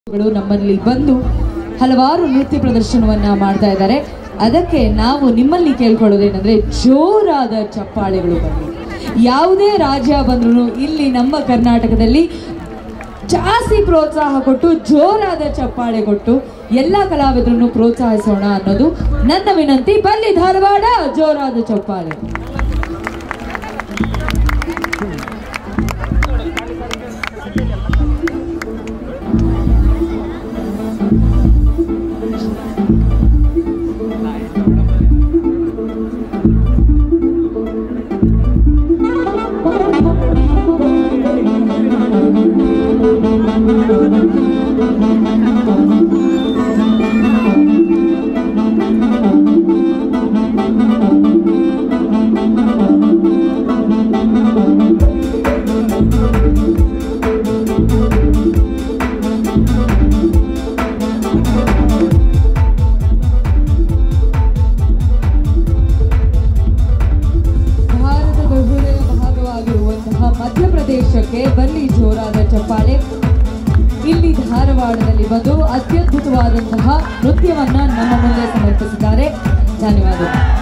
ಗಳು ನಮ್ಮಲ್ಲಿ ಬಂದು ಹಲವಾರು ನೃತ್ಯ ಪ್ರದರ್ಶನವನ್ನ ಮಾಡ್ತಾ ಇದ್ದಾರೆ ಅದಕ್ಕೆ ನಾವು ನಿಮ್ಮಲ್ಲಿ ಕೇಳ್ಕೊಳ್ಳೋದೇನೆಂದ್ರೆ ಜೋರಾದ ಚಪ್ಪಾಳೆಗಳು ಬರಲಿ ಯಾವುದೇ ರಾಜ್ಯ ಬಂದ್ರು ಇಲ್ಲಿ ನಮ್ಮ ಕರ್ನಾಟಕದಲ್ಲಿ ಜಾಸ್ತಿ ಪ್ರೋತ್ಸಾಹ ಕೊಟ್ಟು ಜೋರಾದ ಚಪ್ಪಾಳೆ ಕೊಟ್ಟು ಎಲ್ಲ ಕಲಾವಿದರನ್ನು ಪ್ರೋತ್ಸಾಹಿಸೋಣ ಅನ್ನೋದು ನನ್ನ ವಿನಂತಿ ಬಲ್ಲಿ ಧಾರವಾಡ ಜೋರಾದ ಚಪ್ಪಾಳೆ ಭಾರತದ ಹೃದಯ ಭಾಗವಾಗಿರುವಂತಹ ಮಧ್ಯಪ್ರದೇಶಕ್ಕೆ ಬಲ್ಲಿ ಜೋರಾದ ಚಪ್ಪಾಳೆ ಇಲ್ಲಿ ಧಾರವಾಡದಲ್ಲಿ ಬಂದು ಅತ್ಯದ್ಭುತವಾದಂತಹ ನೃತ್ಯವನ್ನ ನಮ್ಮ ಮುಂದೆ ಸಮರ್ಪಿಸಿದ್ದಾರೆ ಧನ್ಯವಾದಗಳು